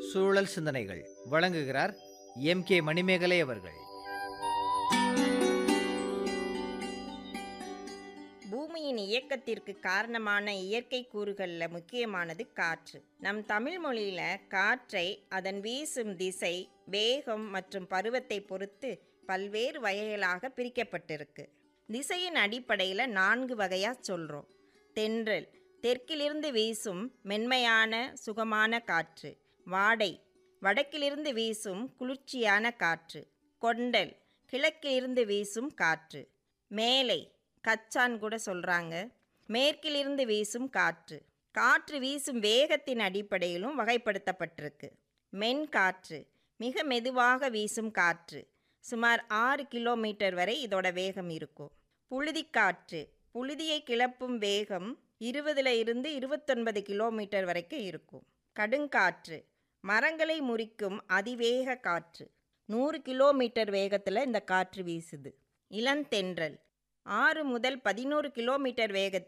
சூழல் சிந்தனைகள் வழங்குகிறார் எம் கே மணிமேகலை அவர்கள் பூமியின் இயக்கத்திற்கு காரணமான இயற்கை கூறுகளில் முக்கியமானது காற்று நம் தமிழ் மொழியில் காற்றை அதன் வீசும் திசை வேகம் மற்றும் பருவத்தை பொறுத்து பல்வேறு வகைகளாக பிரிக்கப்பட்டிருக்கு திசையின் அடிப்படையில் நான்கு வகையாக சொல்கிறோம் தென்றல் தெற்கிலிருந்து வீசும் மென்மையான சுகமான காற்று வாடை வடக்கிலிருந்து வீசும் குளிர்ச்சியான காற்று கொண்டல் கிழக்கிலிருந்து வீசும் காற்று மேலை கச்சான் கூட சொல்கிறாங்க மேற்கிலிருந்து வீசும் காற்று காற்று வீசும் வேகத்தின் அடிப்படையிலும் வகைப்படுத்தப்பட்டிருக்கு மென் காற்று மிக மெதுவாக வீசும் காற்று சுமார் ஆறு கிலோமீட்டர் வரை இதோட வேகம் இருக்கும் புழுதிக்காற்று புழுதியை கிளப்பும் வேகம் இருபதுல இருந்து இருபத்தொன்பது கிலோமீட்டர் வரைக்கும் இருக்கும் கடுங்காற்று மரங்களை முறிக்கும் அதிவேக காற்று நூறு கிலோமீட்டர் வேகத்தில் இந்த காற்று வீசுது இளந்தென்றல் ஆறு முதல் பதினோரு கிலோமீட்டர் வேகத்தில்